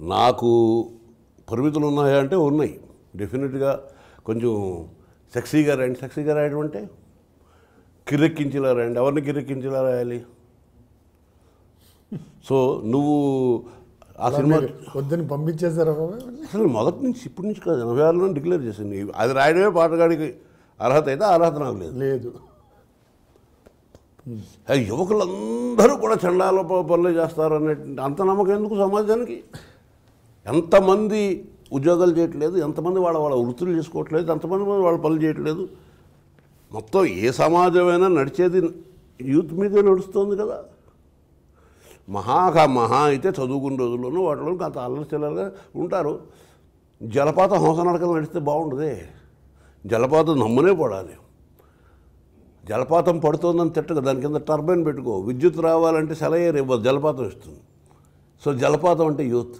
నాకు పరిమితులు ఉన్నాయా అంటే ఉన్నాయి డెఫినెట్గా కొంచెం సెక్సీగా రాయండి సెక్సీగా రాయడం అంటే కిరెక్కించేలా రాయండి ఎవరిని కిరెక్కించేలా రాయాలి సో నువ్వు ఆ సినిమా మీరు వద్దని పంపించేశారా బాబాయ్ అసలు మొదటి నుంచి ఇప్పటి నుంచి కాదు ఎనభై ఆరులో డిక్లేర్ చేసింది అది రాయడమే పాటగాడికి అర్హత అయితే ఆ అర్హత నాకు లేదు లేదు ఆ యువకులందరూ కూడా చండాల ప- పనులు చేస్తారు అనే అంత నమ్మకం ఎందుకు సమాజానికి ఎంతమంది ఉద్యోగాలు చేయట్లేదు ఎంతమంది వాళ్ళ వాళ్ళ వృత్తులు చేసుకోవట్లేదు ఎంతమంది వాళ్ళ పనులు చేయట్లేదు మొత్తం ఏ సమాజమైనా నడిచేది యూత్ మీదే నడుస్తుంది కదా మహాగా మహా అయితే చదువుకున్న రోజుల్లోనూ వాటిలో అంత అల్లరిచిల్లరగా ఉంటారు జలపాతం హంసనడకలు నడిస్తే బాగుండదే జలపాతం నమ్మునే పడాలి జలపాతం పడుతోందని తిట్టక దాని కింద టర్బైన్ పెట్టుకో విద్యుత్ రావాలంటే సెలయేరు ఇవ్వదు జలపాతం ఇస్తుంది సో జలపాతం అంటే యూత్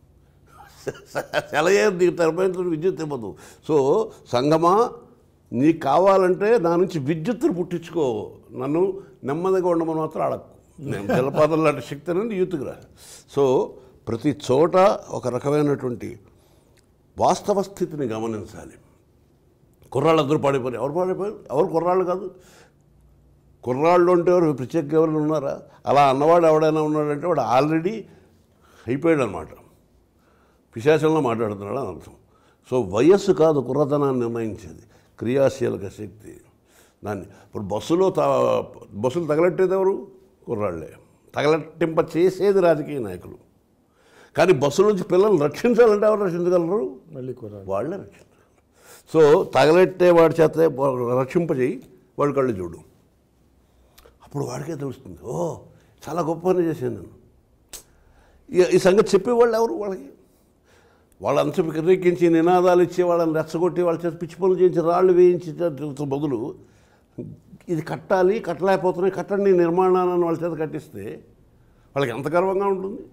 సెలయేరు నీకు టర్బైన్తో విద్యుత్ ఇవ్వదు సో సంగమా నీకు కావాలంటే నా నుంచి విద్యుత్తును పుట్టించుకో నన్ను నెమ్మదిగా ఉండమని మాత్రం అడగకు నేను జలపాతం లాంటి శక్తి అనేది యూత్కి రా సో ప్రతి చోట ఒక రకమైనటువంటి వాస్తవ స్థితిని గమనించాలి కుర్రాళ్ళందరూ పాడైపోయారు ఎవరు పాడైపోయారు ఎవరు కుర్రాళ్ళు కాదు కుర్రాళ్ళు అంటే ఎవరు ప్రత్యేక ఎవరైనా ఉన్నారా అలా అన్నవాడు ఎవడైనా ఉన్నాడంటే వాడు ఆల్రెడీ అయిపోయాడు అనమాట పిశాచంలో మాట్లాడుతున్నాడు అని అర్థం సో వయస్సు కాదు కుర్రతనాన్ని నిర్ణయించేది క్రియాశీలక శక్తి దాన్ని ఇప్పుడు బస్సులో త బస్సులు తగలెట్టేది ఎవరు కుర్రాళ్ళే తగలట్టింప చేసేది రాజకీయ నాయకులు కానీ బస్సు నుంచి పిల్లల్ని రక్షించాలంటే ఎవరు రక్షించగలరు మళ్ళీ కుర్రాడు వాళ్ళే రక్షించాలి సో తగలెట్టే వాడి చేత రక్షింపజేయి వాడి కళ్ళు చూడు అప్పుడు వాడికే తెలుస్తుంది ఓ చాలా గొప్ప పని చేశాను నేను ఈ- ఈ సంగతి చెప్పేవాళ్ళు ఎవరు వాళ్ళకి వాళ్ళంతా కిరెక్కించి నినాదాలు ఇచ్చి వాళ్ళని రెచ్చగొట్టి వాళ్ళ చేత పిచ్చి పనులు చేయించి రాళ్ళు వేయించి చేత బదులు ఇది కట్టాలి కట్టలేకపోతున్నాయి కట్టండి నిర్మాణాలను వాళ్ళ చేత కట్టిస్తే వాళ్ళకి ఎంత గర్వంగా ఉంటుంది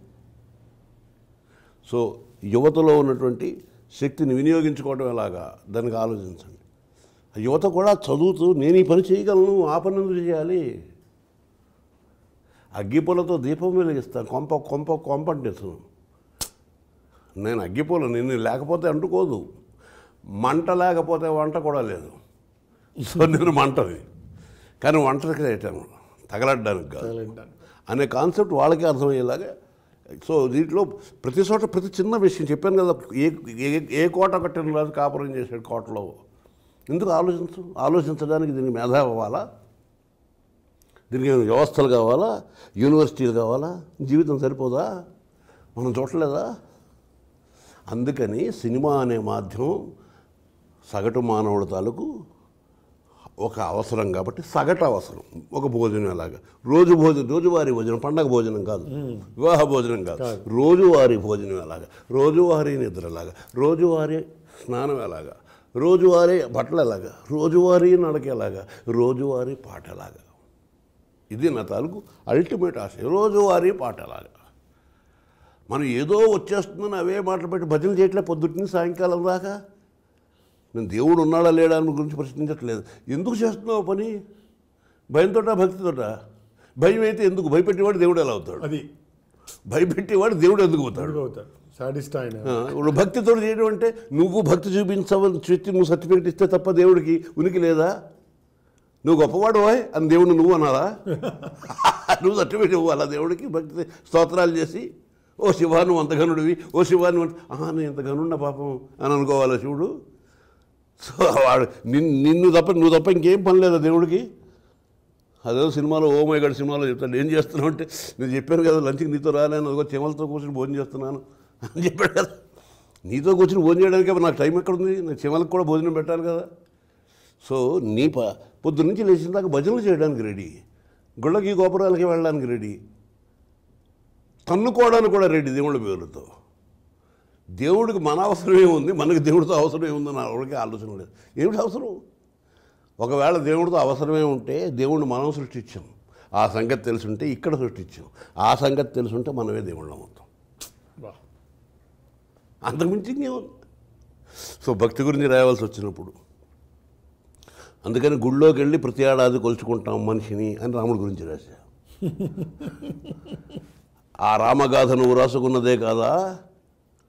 సో యువతలో ఉన్నటువంటి శక్తిని వినియోగించుకోవడం ఎలాగా దానికి ఆలోచించండి ఆ యువత కూడా చదువుతూ నేను ఈ పని చేయగలను ఆ పని ఎందుకు చేయాలి అగ్గిపూలతో దీపం వెలిగిస్తాను కొంప కొంప కొంప అంటేస్తాను నేను అగ్గిపూల నిన్ను లేకపోతే అంటుకోదు మంట లేకపోతే వంట కూడా లేదు సో నేను మంటది కానీ వంటకి వేయటాను తగలడ్డానికి కాదు తగలడ్డానికి. అనే కాన్సెప్ట్ వాళ్ళకే అర్థమయ్యేలాగా సో దీంట్లో ప్రతి చోట ప్రతి చిన్న విషయం చెప్పాను కదా ఏ ఏ- ఏ కోట కట్టిన రాజు కాపురం చేసాడు కోటలో ఎందుకు ఆలోచించు ఆలోచించడానికి దీనికి మేధా అవ్వాలా దీనికి ఏమైనా వ్యవస్థలు కావాలా యూనివర్సిటీలు కావాలా జీవితం సరిపోదా మనం చూడలేదా అందుకని సినిమా అనే మాధ్యమం సగటు మానవుడి తాలూకు ఒక అవసరం కాబట్టి సగటు అవసరం ఒక భోజనం అలాగా రోజు భోజనం రోజువారీ భోజనం పండగ భోజనం కాదు వివాహ భోజనం కాదు రోజువారీ భోజనం ఎలాగా రోజువారీ నిద్ర ఎలాగా రోజువారీ స్నానం ఎలాగా రోజువారీ బట్టలు ఎలాగా రోజువారీ నడక ఎలాగా రోజువారీ పాట ఎలాగా ఇది నా తాలూకు అల్టిమేట్ ఆశ రోజువారీ పాట ఎలాగా మనం ఏదో వచ్చేస్తుందని అవే మాటలు పెట్టి భజన చేయట్లే పొద్దుటిని సాయంకాలం దాకా నేను దేవుడు ఉన్నాడా లేడా అని గురించి ప్రశ్నించట్లేదు ఎందుకు చేస్తున్నావు ఆ పని భయంతోటా భక్తితోటా భయం అయితే ఎందుకు భయపెట్టేవాడు దేవుడు ఎలా అవుతాడు అది భయపెట్టేవాడు దేవుడు ఎందుకు అవుతాడు అడుగు అవుతాడు సాడిస్ట్ ఆయన ఆ, ఇప్పుడు భక్తితో చేయడం అంటే నువ్వు భక్తి చూపించవని చెప్పి నువ్వు సర్టిఫికెట్ ఇస్తే తప్ప దేవుడికి ఉనికి లేదా నువ్వు గొప్పవాడు ఓయ్ అని దేవుడు నువ్వు అనాలా నువ్వు సర్టిఫికెట్ ఇవ్వాలా దేవుడికి భక్తి స్తోత్రాలు చేసి ఓ శివా నువ్వు అంత గనుడివి ఓ శివా నువ్వు అంత- ఆహా నేను ఇంత గనున్నా పాపం అని అనుకోవాలా శివుడు సో వాడు నిన్ను నిన్ను తప్ప నువ్వు తప్ప ఇంకేం పని లేదా దేవుడికి అదే సినిమాలో ఓ మై గడ్ సినిమాలో చెప్తాడు ఏం చేస్తున్నావు అంటే నేను చెప్పాను కదా లంచ్కి నీతో రాలేను అదిగో చెమలతో కూర్చొని భోజనం చేస్తున్నాను అని చెప్పాడు కదా నీతో కూర్చొని భోజనం చేయడానికి నాకు టైం ఎక్కడుంది నాకు చెమలకు కూడా భోజనం పెట్టాలి కదా సో నీ ప పొద్దు నుంచి లేచిన దాకా భజనలు చేయడానికి రెడీ గుళ్ళకి గోపురాలకి వెళ్ళడానికి రెడీ తన్నుకోవడానికి కూడా రెడీ దేవుళ్ళ పేరుతో దేవుడికి మన అవసరమే ఉంది మనకి దేవుడితో అవసరమే ఉందని ఎవరికి ఆలోచన లేదు ఏమిటి అవసరం ఒకవేళ దేవుడితో అవసరమే ఉంటే దేవుడిని మనం సృష్టించాం ఆ సంగతి తెలుసుంటే ఇక్కడ సృష్టించాం ఆ సంగతి తెలుసుంటే మనమే దేవుళ్ళం అవుతాం బా. అంతకుమించి ఇంకేముంది సో భక్తి గురించి రాయవలసి వచ్చినప్పుడు అందుకని గుళ్ళోకి వెళ్ళి ప్రతి ఏడాది కొలుచుకుంటాం మనిషిని అని రాముడి గురించి రాశా ఆ రామగాథ నువ్వు రాసుకున్నదే కాదా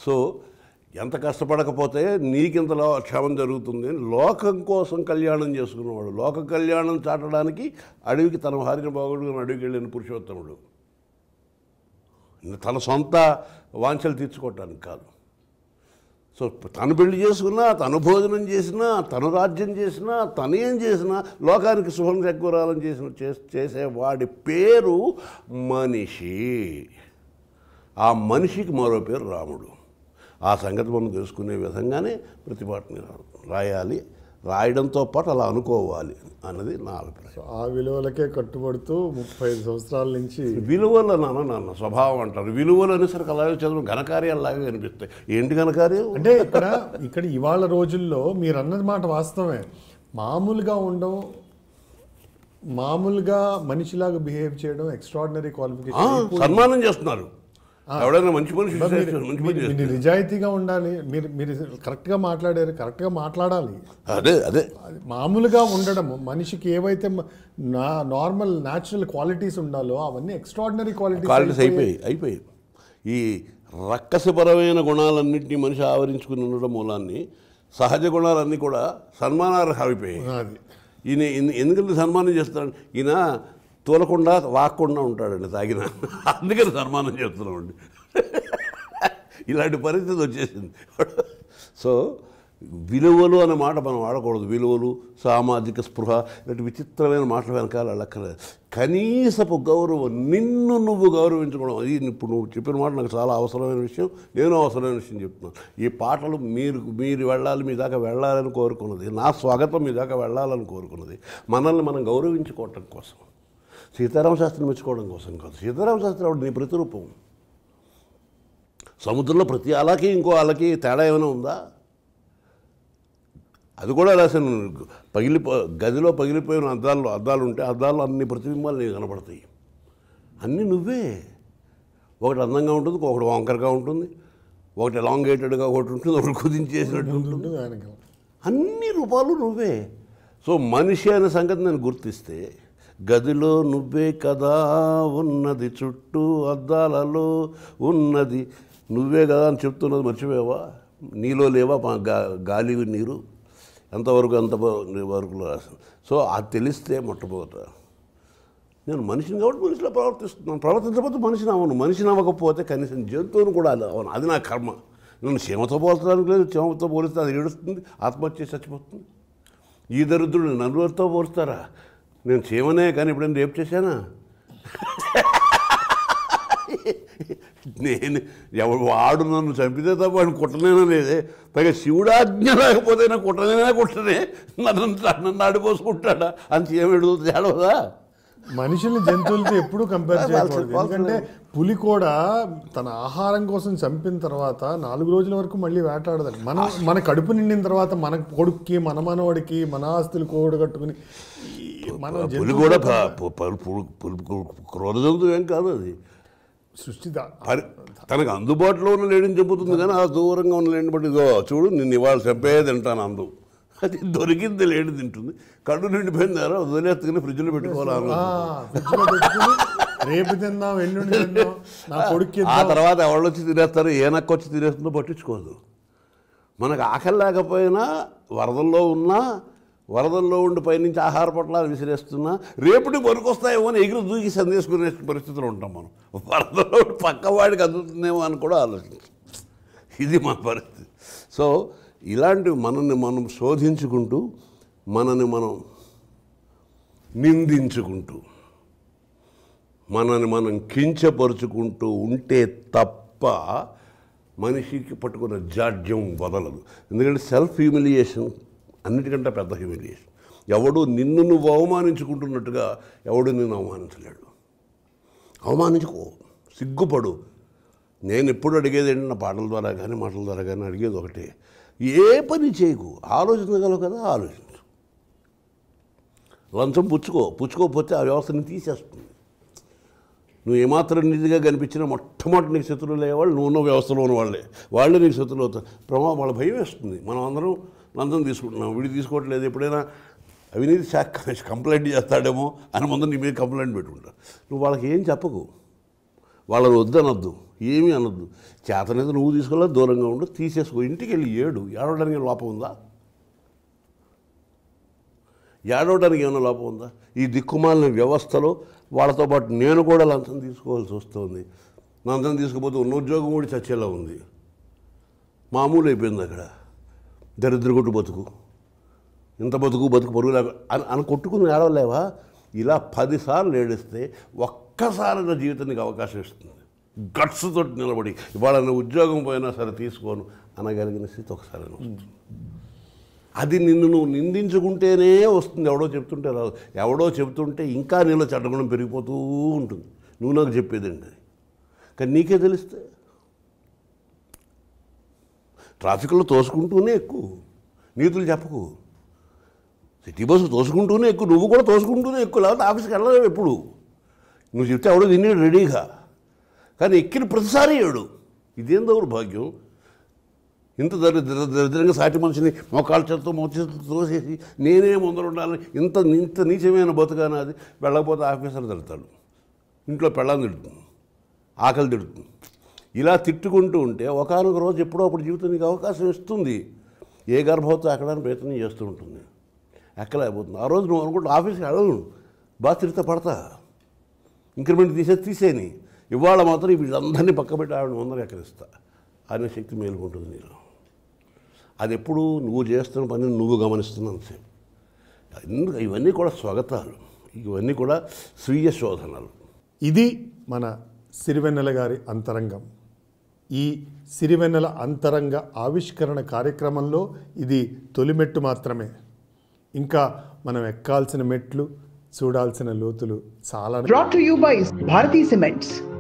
సో ఎంత కష్టపడకపోతే నీకింత లో- క్షేమం జరుగుతుంది అని లోకం కోసం కళ్యాణం చేసుకున్నవాడు లోక కళ్యాణం చాటడానికి అడవికి తన భార్యను బాగుడుకుని అడవికి వెళ్ళిన పురుషోత్తముడు తన సొంత వాంఛలు తీర్చుకోవటానికి కాదు సో తను పెళ్లి చేసుకున్నా తను భోజనం చేసినా తను రాజ్యం చేసినా తను ఏం చేసినా లోకానికి శుభం చేకూరాలని చేసిన చేస్- చేసేవాడి పేరు మనిషి ఆ మనిషికి మరో పేరు రాముడు ఆ సంగతి మనం తెలుసుకునే విధంగానే ప్రతిపాటని రాయాలి రాయడంతో పాటు అలా అనుకోవాలి అన్నది నా అభిప్రాయం సో ఆ విలువలకే కట్టుబడుతూ ముప్పై ఐదు సంవత్సరాల నుంచి విలువలు నాన్న నాన్న స్వభావం అంటారు విలువలు అనేసరికి అలాగే చదువు ఘనకార్యాలలాగా కనిపిస్తాయి ఏంటి ఘనకార్యం అంటే ఇక్కడ ఇక్కడ ఇవాళ రోజుల్లో మీరు అన్నది మాట వాస్తవమే మామూలుగా ఉండవు మామూలుగా మనిషిలాగా బిహేవ్ చేయడం ఎక్స్ట్రాడినరీ ఆ, క్వాలిఫికేషన్ సన్మానం చేస్తున్నారు ఎవడైనా మంచి మనిషి చేస్తే మంచి పని చేస్తే. మీరు నిజాయితీగా ఉండాలి మీరు మీరు కరెక్ట్గా మాట్లాడారు కరెక్ట్గా మాట్లాడాలి అదే అదే అది మామూలుగా ఉండడం మనిషికి ఏవైతే మ- నా నార్మల్ న్యాచురల్ క్వాలిటీస్ ఉండాలో అవన్నీ ఎక్స్ట్రాడినరీ క్వాలిటీస్ క్వాలిటీస్ అయిపోయి అయిపోయి ఈ రక్కసపరమైన గుణాలన్నింటినీ మనిషి ఆవరించుకుని ఉండడం మూలాన్ని సహజ గుణాలన్నీ కూడా సన్మానార్హ అయిపోయాయి అది ఈయన ఎన్ని- ఎందుకంటే సన్మానం చేస్తాడు ఈయన తూలకుండా వాక్కుండా ఉంటాడండి తాగిన అందుకని సన్మానం చేస్తున్నామండి ఇలాంటి పరిస్థితి వచ్చేసింది సో విలువలు అనే మాట మనం వాడకూడదు విలువలు సామాజిక స్పృహ ఇలాంటి విచిత్రమైన మాటలు వెనకాల వెళ్ళక్కర్లేదు కనీసపు గౌరవం నిన్ను నువ్వు గౌరవించుకోవడం అది ఇప్పుడు నువ్వు చెప్పిన మాట నాకు చాలా అవసరమైన విషయం నేను అవసరమైన విషయం చెప్తున్నాను ఈ పాటలు మీరు మీరు వెళ్ళాలి మీ దాకా వెళ్ళాలని కోరుకున్నది నా స్వాగతం మీ దాకా వెళ్ళాలని కోరుకున్నది మనల్ని మనం గౌరవించుకోవటం కోసం సీతారామ శాస్త్రిని మెచ్చుకోవడం కోసం కాదు సీతారామ శాస్త్రి ఆవిడ నీ ప్రతిరూపం సముద్రంలో ప్రతి అలకి ఇంకో అలకి తేడా ఏమైనా ఉందా అది కూడా రాశాను పగిలిపో గదిలో పగిలిపోయిన అద్దాలు అద్దాలు ఉంటే అద్దాల్లో అన్ని ప్రతిబింబాలు నీకు కనపడతాయి అన్నీ నువ్వే ఒకటి అందంగా ఉంటుంది ఒకటి వంకరగా ఉంటుంది ఒకటి ఎలాంగేటెడ్గా ఒకటి ఉంటుంది ఒకటి కుదించేసినట్టు ఉంటుంది ఉంటుంది ఆయనకి అన్ని రూపాలు నువ్వే సో మనిషి అనే సంగతి నేను గుర్తిస్తే గదిలో నువ్వే కదా ఉన్నది చుట్టూ అద్దాలలో ఉన్నది నువ్వే కదా అని చెప్తున్నది మర్చిపోయావా నీలో లేవా పా- గా- గాలి నీరు ఎంతవరకు ఎంత వరకు రాసాను సో అది తెలిస్తే మొట్టమొదట నేను మనిషిని కాబట్టి మనిషిలో ప్రవర్తిస్తున్నాను ప్రవర్తించకపోతే మనిషిని అవను మనిషిని అవ్వకపోతే కనీసం జంతువుని కూడా అలా అవను అది నా కర్మ నన్ను చీమతో పోల్చడానికి లేదు చీమతో పోలిస్తే అది ఏడుస్తుంది ఆత్మహత్య చేసి చచ్చిపోతుంది ఈ దరిద్రుడు నలుగురితో పోలుస్తారా నేను చీమనే కానీ ఎప్పుడైనా రేపు చేశానా నేను ఎవడు వాడు నన్ను చంపితే తప్ప వాడిని కుట్టనేనా లేదే పైగా శివుడాజ్ఞ లేకపోతే నా కుట్టనేనా కుట్టనే నన్ను నన్ను ఆడిపోసుకుంటాడా అని చీమ ఎడుగుతుంది ఏడవదా మనుషుల్ని జంతువులతో ఎప్పుడూ కంపేర్ వాళ్ళ చేయకూడదు వాళ్ళ- ఎందుకంటే పులి కూడా తన ఆహారం కోసం చంపిన తర్వాత నాలుగు రోజుల వరకు మళ్ళీ వేటాడదండి మనం మన కడుపు నిండిన తర్వాత మన కొడుక్కి మన మనవడికి మన ఆస్తులు కూడగట్టుకుని ఈ మన పులి జంతువులతో కూడా ప- పు- పు- పు- పు- క్రోధ జంతువు ఏం కాదు అది సృష్టి దా- పరి తనకు అందుబాటులో ఉన్న లేడిని చెబుతుంది కానీ ఆ దూరంగా ఉన్న లేడిని బట్టి ఇదో చూడు నిన్ను ఇవాళ చంపే తింటాను అందు అది దొరికింది లేడి తింటుంది కళ్ళు నిండిపోయిందారా వదిలేస్తుకుని ఫ్రిడ్జ్లో పెట్టుకోవాలి ఆ, ఫ్రిడ్జ్లో పెట్టుకుని రేపు తిందాం ఎల్లుండి తిందాం నా కొడుక్కి ఆ ఇద్దాం. తర్వాత ఎవళ్ళు వచ్చి తినేస్తారు ఏ నక్క వచ్చి తినేస్తుందో పట్టించుకోదు మనకు ఆకలి లేకపోయినా వరదల్లో ఉన్నా వరదల్లో ఉండి పైనుంచి ఆహార పొట్లాలు విసిరేస్తున్నా రేపటి వస్తాయేమో అని ఎగిరి దూకి సందేశకునే పరిస్థితిలో ఉంటాం మనం వరదలో ఉండి పక్కవాడికి అందుతుందేమో అని కూడా ఆలోచించం ఇది మన పరిస్థితి సో ఇలాంటివి మనల్ని మనం శోధించుకుంటూ మనని మనం నిందించుకుంటూ మనని మనం కించపరుచుకుంటూ ఉంటే తప్ప మనిషికి పట్టుకున్న జాడ్యం వదలదు ఎందుకంటే సెల్ఫ్ హ్యూమిలియేషన్ అన్నిటికంటే పెద్ద హ్యూమిలియేషన్ ఎవడు నిన్ను నువ్వు అవమానించుకుంటున్నట్టుగా ఎవడు నిన్ను అవమానించలేడు అవమానించుకో సిగ్గుపడు నేను ఎప్పుడు అడిగేది ఏంటి నా పాటల ద్వారా కానీ మాటల ద్వారా కానీ అడిగేది ఒకటే ఏ పని చేయకు ఆలోచించగలవు కదా ఆలోచించు లంచం పుచ్చుకో పుచ్చుకోకపోతే ఆ వ్యవస్థని తీసేస్తుంది నువ్వు ఏమాత్రం నిధిగా కనిపించినా మొట్టమొదటి నీకు శత్రువులు అయ్యేవాళ్ళు నువ్వు ఉన్న వ్యవస్థలో ఉన్న వాళ్ళే వాళ్ళే నీకు శత్రువులు అవుతారు ప్రమాదం వాళ్ళ భయం వేస్తుంది మనం అందరం లంచం తీసుకుంటున్నాం వీడి తీసుకోవట్లేదు ఎప్పుడైనా అవినీతి శాఖ కంప్లైంట్ చేస్తాడేమో అని ముందు నీ మీద కంప్లైంట్ పెట్టుకుంటా నువ్వు వాళ్ళకి ఏం చెప్పకు వాళ్ళని వద్దనొద్దు ఏమీ అనొద్దు చేతనైతే నువ్వు తీసుకోవాలి దూరంగా ఉండు తీసేసుకో ఇంటికి వెళ్ళి ఏడు ఏడవడానికి లోపం ఉందా ఏడవడానికి ఏమైనా లోపం ఉందా ఈ దిక్కుమాలిన వ్యవస్థలో వాళ్ళతో పాటు నేను కూడా లంచం తీసుకోవాల్సి వస్తుంది లంచం తీసుకుపోతే ఉన్న ఉద్యోగం కూడా చచ్చేలా ఉంది మామూలు అయిపోయింది అక్కడ దరిద్ర కొట్టు బతుకు ఇంత బతుకు బతుకు పరుగు లేక అని అని కొట్టుకుని ఏడవలేవా ఇలా పదిసార్లు ఏడిస్తే ఒక్కసారి నా జీవితం నీకు అవకాశం ఇస్తుంది గట్స్ తోటి నిలబడి ఇవాళ నా ఉద్యోగం పోయినా సరే తీసుకోను అనగలిగిన స్థితి ఒకసారి వస్తుంది అది నిన్ను నువ్వు నిందించుకుంటేనే వస్తుంది ఎవడో చెప్తుంటే రాదు ఎవడో చెప్తుంటే ఇంకా నీలో చెడ్డగుణం పెరిగిపోతూ ఉంటుంది నువ్వు నాకు చెప్పేదండి కానీ నీకే తెలిస్తే ట్రాఫిక్లో తోసుకుంటూనే ఎక్కువ నీతులు చెప్పకు సిటీ బస్సు తోసుకుంటూనే ఎక్కువ నువ్వు కూడా తోసుకుంటూనే ఎక్కువ లేకపోతే ఆఫీస్కి వెళ్ళలేవు ఎప్పుడు నువ్వు చెప్తే ఎవడో విని రెడీగా కానీ ఎక్కిన ప్రతిసారి ఏడు ఇదేం దౌర్భాగ్యం ఇంత దరిద్ర దరిద్రంగా సాటి మనిషిని మోకాళ్ళ చేతితో మోచేతితో తోసేసి నేనే ముందర ఉండాలని ఇంత ఇంత నీచమైన బతుకాన అది వెళ్ళకపోతే ఆఫీసర్ తిడతాడు ఇంట్లో పెళ్ళాన్ని తిడుతుంది ఆకలి తిడుతుంది ఇలా తిట్టుకుంటూ ఉంటే ఒకనొక రోజు ఎప్పుడో అప్పుడు జీవితం నీకు అవకాశం ఇస్తుంది ఏ గర్భవతి ఎక్కడానికి ప్రయత్నం చేస్తూ ఉంటుంది ఎక్కలేకపోతుంది ఆ రోజు నువ్వు అనుకుంటే ఆఫీస్కి వెళ్ళను బాగా తిరిగితే పడతా ఇంక్రిమెంట్ తీసేది తీసేని ఇవాళ మాత్రం వీళ్ళందరినీ పక్కబెట్టి ఆవిడ ముందర ఎక్కడిస్తా అనే శక్తి మేలుకుంటుంది నీలో అది ఎప్పుడు నువ్వు చేస్తున్న పని నువ్వు గమనిస్తున్నంతసేపు ఎందుకు ఇవన్నీ కూడా స్వాగతాలు ఇవన్నీ కూడా స్వీయ శోధనలు ఇది మన సిరివెన్నెల గారి అంతరంగం ఈ సిరివెన్నెల అంతరంగ ఆవిష్కరణ కార్యక్రమంలో ఇది తొలిమెట్టు మాత్రమే ఇంకా మనం ఎక్కాల్సిన మెట్లు చూడాల్సిన లోతులు చాలా brought to you by Bharati Cements.